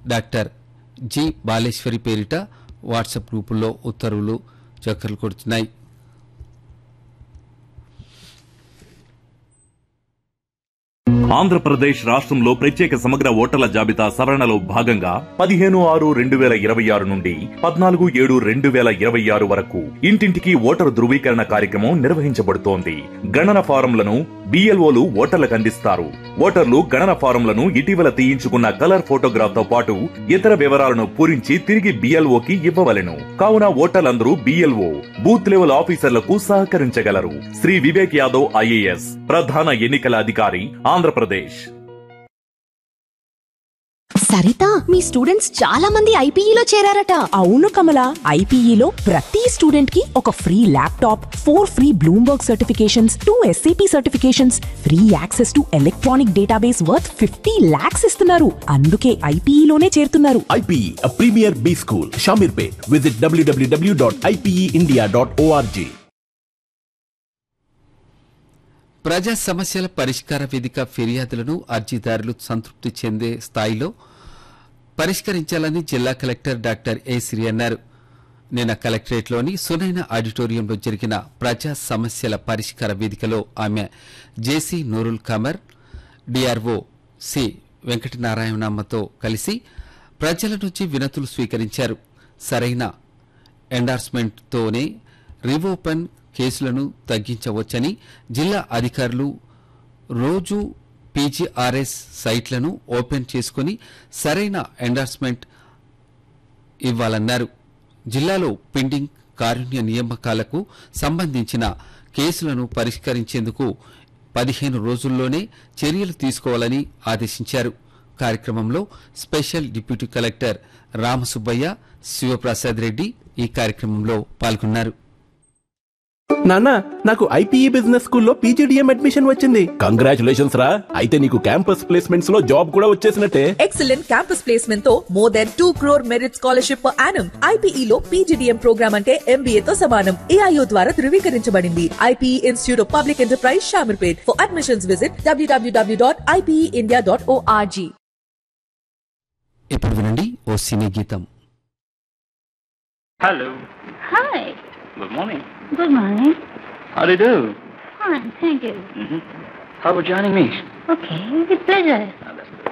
Doctor G Baleswari పేరిట WhatsApp గ్రూపుల్లో ఉత్తర్వులు చక్కర్లు కొడుతున్నాయి ఆంధ్రప్రదేశ్ రాష్ట్రంలో ప్రత్యేక సమగ్ర ఓటర్ల జాబితా సవరణలో భాగంగా పదిహేను ఆరు రెండు వేల ఇరవై ఆరు నుండి పద్నాలుగు ఏడు రెండు వేల ఇరవై ఆరు వరకు ఇంటింటికి ఓటరు ధృవీకరణ కార్యక్రమం నిర్వహించబడుతోంది గణన ఫారంలను బిఎల్ఓలు ఓటర్లకు అందిస్తారు ఓటర్లు గణన ఫారంలను ఇటీవల తీయించుకున్న కలర్ ఫోటోగ్రాఫ్ తో పాటు ఇతర వివరాలను పూరించి తిరిగి బిఎల్ఓకి ఇవ్వవలెను కావున ఓటర్లందరూ బిఎల్ఓ బూత్ లెవెల్ ఆఫీసర్లకు సహకరించగలరు శ్రీ వివేక్ యాదవ్ ఐఏఎస్ ప్రధాన ఎన్నికల అధికారి ఆంధ్రప్రదేశ్ సరిత మీ స్టూడెంట్స్ చాలా మంది ఐపీఈలో చేరారట అవును కమల ఐపీఈలో ప్రతి స్టూడెంట్ కి ఒక free laptop four free Bloomberg certifications two SAP certifications free access to electronic database worth fifty lakhs ఇస్తున్నారు అందుకే ఐపీఈలోనే చేరుతున్నారు IPE, a premier B school, Shamirpet. Visit www.ipeindia.org. ప్రజా సమస్యల పరిష్కార వేదిక ఫిర్యాదులను అర్జీదారులు సంతృప్తి చెందే స్థాయిలో పరిష్కరించాలని జిల్లా కలెక్టర్ డాక్టర్ ఏ శ్రీ అన్నారు నిన్న కలెక్టరేట్లోని సునైన ఆడిటోరియంలో జరిగిన ప్రజా సమస్యల పరిష్కార వేదికలో ఆమె JC Nurul Qamar DRO C వెంకటనారాయణమ్మతో కలిసి ప్రజల నుంచి వినతులు స్వీకరించారు సరైన ఎండార్స్మెంట్తోనే రివోపెన్ కేసులను తగ్గించవచ్చని జిల్లా అధికారులు రోజు పీజీఆర్ఎస్ సైట్లను ఓపెన్ చేసుకుని సరైన ఎండార్స్మెంట్ ఇవ్వాలన్నారు జిల్లాలో పెండింగ్ కారుణ్య నియామకాలకు సంబంధించిన కేసులను పరిష్కరించేందుకు పదిహేను రోజుల్లోనే చర్యలు తీసుకోవాలని ఆదేశించారు కార్యక్రమంలో special deputy collector Ramasubbaiah Sivaprasad Reddy ఈ కార్యక్రమంలో పాల్గొన్నారు నాన్న నాకు ఐపీఈ బిజినెస్ స్కూల్లో పీజీడిఎం అడ్మిషన్ వచ్చింది కంగ్రాచులేషన్స్ రా అయితే నీకు క్యాంపస్ ప్లేస్మెంట్స్ లో జాబ్ కూడా వచ్చేసినట్టే ఎక్సలెంట్ క్యాంపస్ ప్లేస్మెంట్ తో more than two crore merit scholarship per annum IPE లో పీజీడీఎం ప్రోగ్రామ్ అంటే ఎంబీఏ తో సమానం ఏఐఓ ద్వారా ధృవీకరించబడింది IPE institute of public enterprise Shamirpet for admissions visit డబ్ల్యూడబ్ల్యూడబ్ల్యూ డాట్ ఐపీఈ డాట్ ఓఆర్జీ ఇప్పుడు వినండి ఓ సినీ గీతం Hello. Hi. Good morning. Good morning. How do you do? Fine, thank you. Mm-hmm. How about joining me? Okay, with pleasure. Ah, that's good.